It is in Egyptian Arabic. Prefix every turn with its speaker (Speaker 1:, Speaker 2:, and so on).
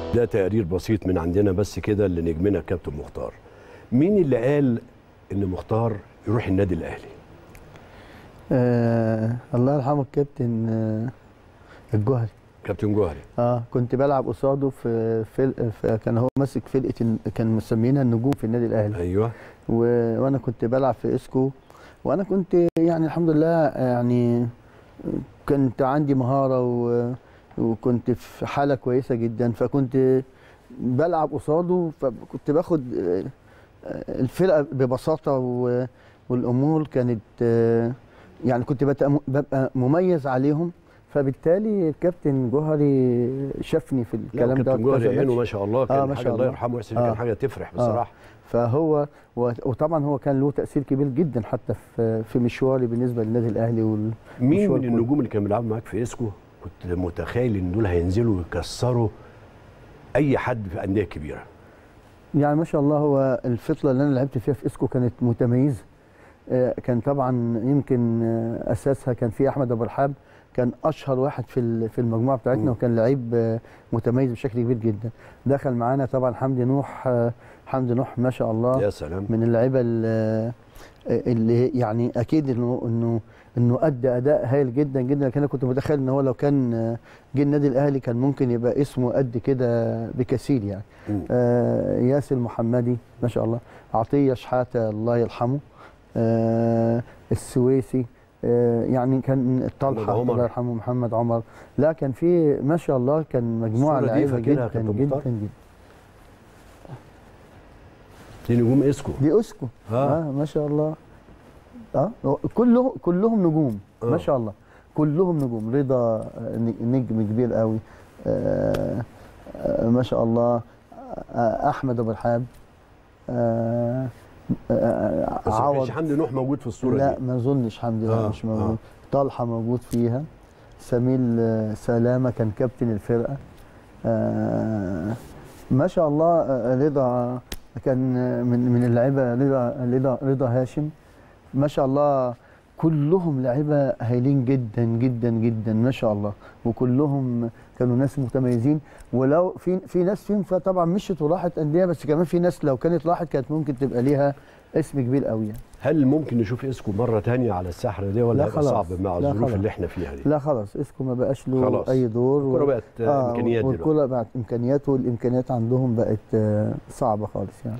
Speaker 1: ده تقرير بسيط من عندنا بس كده لنجمنا كابتن مختار مين اللي قال ان مختار يروح النادي الاهلي
Speaker 2: آه الله يرحمه الكابتن آه الجوهري
Speaker 1: كابتن جوهري
Speaker 2: اه كنت بلعب قصاده في, في, في كان هو ماسك فرقه الن- كان مسمينها النجوم في النادي الاهلي
Speaker 1: ايوه
Speaker 2: و... وانا كنت بلعب في اسكو وانا كنت يعني الحمد لله يعني كنت عندي مهاره و... وكنت في حاله كويسه جدا فكنت بلعب قصاده فكنت باخد آه، آه، الفرقه ببساطه و... والامور كانت آه، يعني كنت بت- ببقى مميز عليهم فبالتالي الكابتن جوهري شافني في
Speaker 1: لا
Speaker 2: الكلام ده
Speaker 1: كابتن جوهري عينه ما شاء الله كان
Speaker 2: آه، ما
Speaker 1: حاجه
Speaker 2: شاء
Speaker 1: الله
Speaker 2: الله.
Speaker 1: يرحمه ويحسن
Speaker 2: آه.
Speaker 1: كان حاجه تفرح
Speaker 2: آه.
Speaker 1: بصراحه
Speaker 2: فهو و- وطبعا هو كان له تاثير كبير جدا حتى في في مشواري بالنسبه للنادي الاهلي وال
Speaker 1: مين
Speaker 2: مشوار
Speaker 1: من
Speaker 2: كله.
Speaker 1: النجوم اللي كانوا بيلعبوا معاك في اسكو كنت متخيل ان دول هينزلوا ويكسروا اي حد في انديه كبيره
Speaker 2: يعني ما شاء الله هو الفتره اللي انا لعبت فيها في اسكو كانت متميزه آه، كان طبعا يمكن آه، اساسها كان في احمد ابو رحاب كان اشهر واحد في ال- في المجموعه
Speaker 1: مم.
Speaker 2: بتاعتنا وكان لعيب آه، متميز بشكل كبير جدا دخل معانا طبعا حمدي نوح آه، حمدي نوح ما شاء الله
Speaker 1: يا سلام
Speaker 2: من اللعيبه ال- اللي يعني اكيد انه انه انه ادى اداء هايل جدا جدا لكن انا كنت متخيل ان هو لو كان جه النادي الاهلي كان ممكن يبقى اسمه قد كده بكثير يعني
Speaker 1: مم.
Speaker 2: آه ياسر محمدي ما شاء الله عطيه شحاته الله يرحمه آه السويسي آه يعني كان
Speaker 1: محمد
Speaker 2: الطلحه
Speaker 1: عمر.
Speaker 2: الله يرحمه محمد عمر لا كان في ما شاء الله كان مجموعه
Speaker 1: الصورة دي
Speaker 2: لعيبه
Speaker 1: فاكرها
Speaker 2: جدا
Speaker 1: يا كابتن
Speaker 2: جدا
Speaker 1: مختار؟
Speaker 2: جدا
Speaker 1: دي نجوم اسكو
Speaker 2: دي اسكو
Speaker 1: آه.
Speaker 2: اه ما شاء الله اه كلهم كلهم نجوم
Speaker 1: آه.
Speaker 2: ما شاء الله كلهم نجوم رضا آه، نجم كبير قوي آه آه ما شاء الله آه احمد ابو رحاب آه آه
Speaker 1: بس ما
Speaker 2: عوض
Speaker 1: كانش حمدي نوح موجود في الصوره
Speaker 2: لا
Speaker 1: دي
Speaker 2: ما اظنش حمدي لا
Speaker 1: آه،
Speaker 2: مش موجود
Speaker 1: آه.
Speaker 2: طلحه موجود فيها سميل آه، سلامه كان كابتن الفرقه آه ما شاء الله آه، رضا كان آه، من من اللعيبه رضا رضا رضا هاشم ما شاء الله كلهم لعيبه هايلين جدا جدا جدا ما شاء الله وكلهم كانوا ناس متميزين ولو في في ناس فيهم طبعا مشت وراحت انديه بس كمان في ناس لو كانت راحت كانت ممكن تبقى ليها اسم كبير قوي يعني.
Speaker 1: هل ممكن نشوف اسكو مره تانية على الساحره دي ولا
Speaker 2: لا
Speaker 1: هيبقى
Speaker 2: خلاص.
Speaker 1: صعب مع
Speaker 2: لا
Speaker 1: الظروف
Speaker 2: خلاص.
Speaker 1: اللي احنا فيها دي
Speaker 2: لا خلاص اسكو ما بقاش له
Speaker 1: خلاص.
Speaker 2: اي دور
Speaker 1: الكوره بقت آه امكانيات دلوقتي
Speaker 2: والكوره بقت امكانيات والامكانيات عندهم بقت آه، صعبه خالص يعني